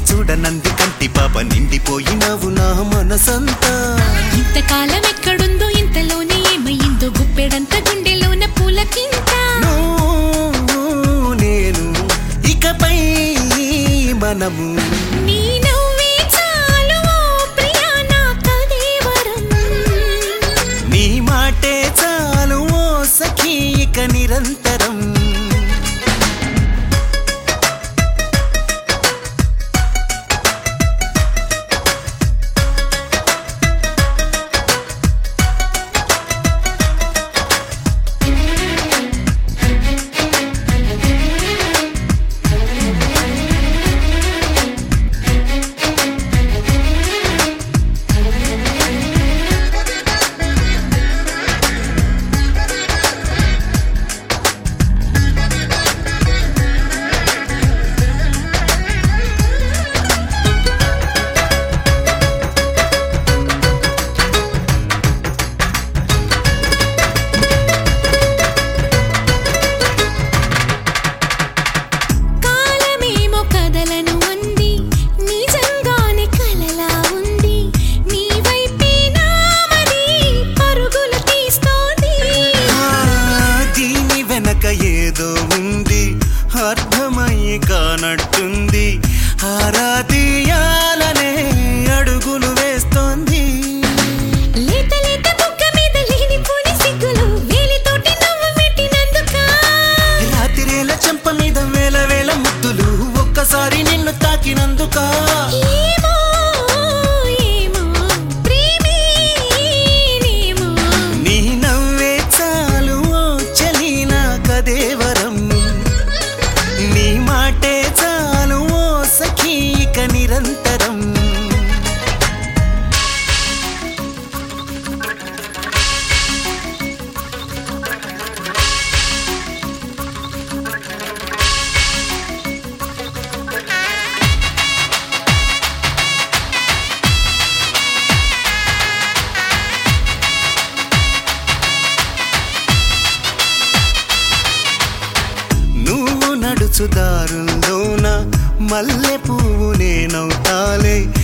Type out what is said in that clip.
చూడనంది కంటి పాప నిండిపోయినావు నా మనసంతా ఇంతకాలం ఎక్కడుందో ఇంతలోనే ఏమయ్యిందో గుప్పెడంత గుండెలోన పూలకింత నువ్వు నేను ఇకపై మనము నీ నవ్వే చాలు ఓ ప్రియా నా కదేవరం నీ మాటే చాలు ఓ సఖీ ఇక నిరంతరం కాలమేమో కదలను అంది నిజంగానే కలలా ఉంది నీ వైపే నామది పరుగులు తీస్తోంది ఆ, దీని వెనక ఏదో ఉంది అర్థమయ్యి కానట్టుంది ఆరాధీయాలనే అడుగులు వేస్తోంది లేత లేత బుగ్గ మీద లేనిపోని సిగ్గులు వేలితోటి నవ్వు పెట్టినందుక రాత్రిరేల చెంప మీద వేల వేల ముద్దులు ఒక్కసారి నిన్ను తాకినందుక ఏమో ఏమో ప్రేమేనేమో నీ నవ్వే చాలు ఓ చలి నా కదేవరం నీ మాటే చాలు ఓ సఖీ ఇక నిరంతరం నువ్వు నడుచుదారుల్లోన మల్లె పువ్వు నేనవుతాలే